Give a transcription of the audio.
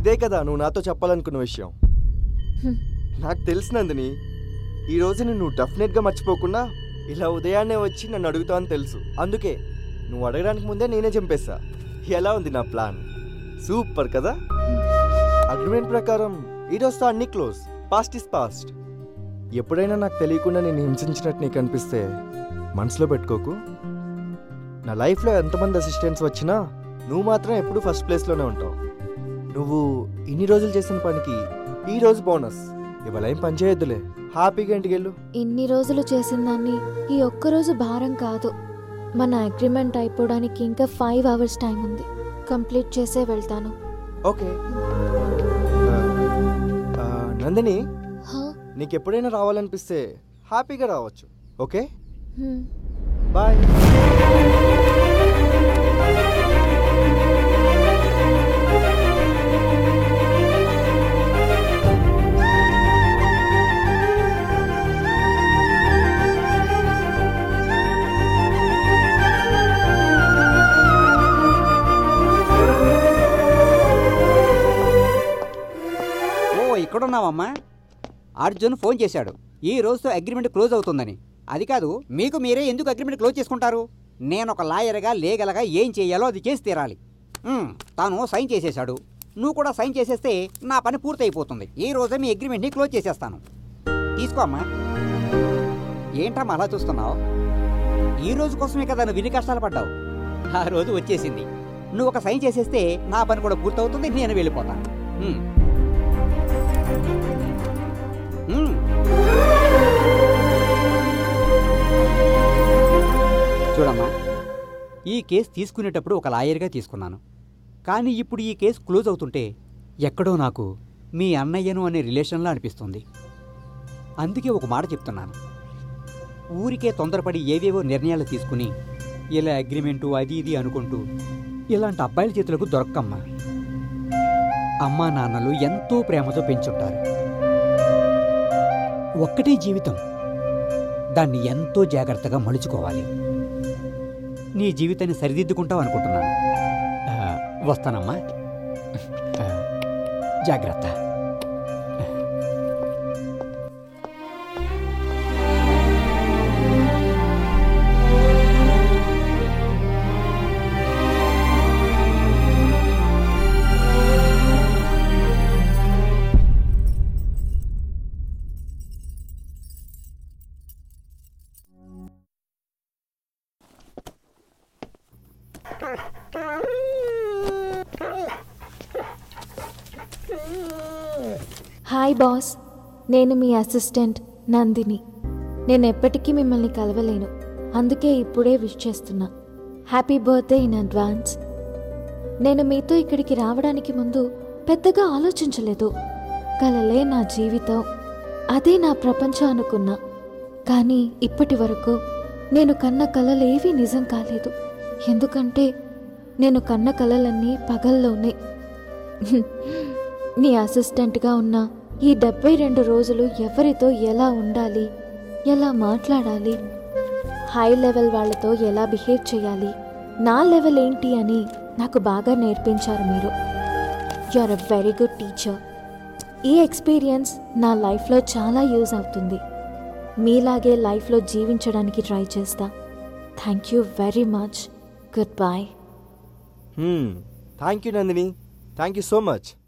ఇదే కదా నువ్వు నాతో చెప్పాలనుకున్న విషయం హ్మ్. నాకు తెలుసు నందిని ఈ రోజుని నువ్వు డెఫినెట్గా మర్చిపోకుండా ఇలా ఉదయాన్నే వచ్చి నన్ను అడుగుతావని తెలుసు అందుకే నువ్వు అడగడానికి ముందే నేనే చంపేశా ఎలా ఉంది నా ప్లాన్ సూపర్ కదా అగ్రిమెంట్ ప్రకారం ఈ రోజుతో అన్ని క్లోజ్ పాస్ట్ ఇస్ పాస్ట్ ఎప్పుడైనా నాకు తెలియకుండా నేను హింసించినట్టు నీకు అనిపిస్తే మనసులో పెట్టుకోకు నా లైఫ్లో ఎంతమంది అసిస్టెంట్స్ వచ్చినా నువ్వు మాత్రం ఎప్పుడు ఫస్ట్ ప్లేస్లోనే ఉంటావు నువ్వు ఇన్ని రోజులు చేసిన పనికి ఈ రోజు బోనస్ ఇవాళ ఏం పని చేయొద్దులే హ్యాపీగా ఇంటికి వెళ్ళు ఇన్ని రోజులు చేసిన దాన్ని ఈ ఒక్కరోజు భారం కాదు మన అగ్రిమెంట్ అయిపోవడానికి ఇంకా ఫైవ్ అవర్స్ టైం ఉంది కంప్లీట్ చేసే వెళ్తాను ఓకే ఆ, ఆ, నందిని హా? నీకు ఎప్పుడైనా రావాలనిపిస్తే హ్యాపీగా రావచ్చు ఓకే హ్మ్. బాయ్ ఓ ఇక్కడున్నావమ్మా అర్జున్ ఫోన్ చేశాడు ఈ రోజుతో అగ్రిమెంట్ క్లోజ్ అవుతుందని అది కాదు మీకు మీరే ఎందుకు అగ్రిమెంట్ క్లోజ్ చేసుకుంటారు నేను ఒక లాయర్గా లీగల్గా ఏం చేయాలో అది చేసి తీరాలి ఉమ్, తాను సైన్ చేసేశాడు నువ్వు కూడా సైన్ చేసేస్తే నా పని పూర్తయిపోతుంది ఈ రోజే మీ అగ్రిమెంట్ని క్లోజ్ చేసేస్తాను తీసుకో అమ్మా ఏంటమ్మా అలా చూస్తున్నావు ఈ రోజు కోసమే కదా నువ్వు ఇన్ని కష్టాలు పడ్డావు ఆ రోజు వచ్చేసింది నువ్వు ఒక సైన్ చేసేస్తే నా పని కూడా పూర్తవుతుంది నేను వెళ్ళిపోతాను ఉమ్. మ్మ్. చూడమ్మా ఈ కేసు తీసుకునేటప్పుడు ఒక లాయర్గా తీసుకున్నాను కానీ ఇప్పుడు ఈ కేసు క్లోజ్ అవుతుంటే ఎక్కడో నాకు మీ అన్నయ్యను అనే రిలేషన్లా అనిపిస్తుంది అందుకే ఒక మాట చెప్తున్నాను ఊరికే తొందరపడి ఏవేవో నిర్ణయాలు తీసుకుని ఇలా అగ్రిమెంటు అది ఇది అనుకుంటూ ఇలాంటి అబ్బాయిల చేతులకు దొరక్కమ్మా అమ్మా నాన్నలు ఎంతో ప్రేమతో పెంచుంటారు ఒక్కటే జీవితం దాన్ని ఎంతో జాగ్రత్తగా మలుచుకోవాలి నీ జీవితాన్ని సరిదిద్దుకుంటావు అనుకుంటున్నాను ఆ, వస్తానమ్మా ఆ, జాగ్రత్త హాయ్ బాస్ నేను మీ అసిస్టెంట్ నందిని నేను ఎప్పటికీ మిమ్మల్ని కలవలేను అందుకే ఇప్పుడే విష్ చేస్తున్నా హ్యాపీ బర్త్డే ఇన్ అడ్వాన్స్ నేను మీతో ఇక్కడికి రావడానికి ముందు పెద్దగా ఆలోచించలేదు కలలే నా జీవితం అదే నా ప్రపంచం అనుకున్నా కానీ ఇప్పటి వరకు నేను కన్న కలలేవీ నిజం కాలేదు ఎందుకంటే నేను కన్న కలలన్నీ పగల్లోనే నీ అసిస్టెంట్గా ఉన్న ఈ డెబ్బై రెండు రోజులు ఎవరితో ఎలా ఉండాలి ఎలా మాట్లాడాలి హై లెవెల్ వాళ్ళతో ఎలా బిహేవ్ చేయాలి నా లెవెల్ ఏంటి అని నాకు బాగా నేర్పించారు మీరు you are a very good teacher ఈ ఎక్స్పీరియన్స్ నా లైఫ్లో చాలా యూజ్ అవుతుంది మీలాగే లైఫ్లో జీవించడానికి ట్రై చేస్తా thank you very much good bye thank you Nandini thank you so much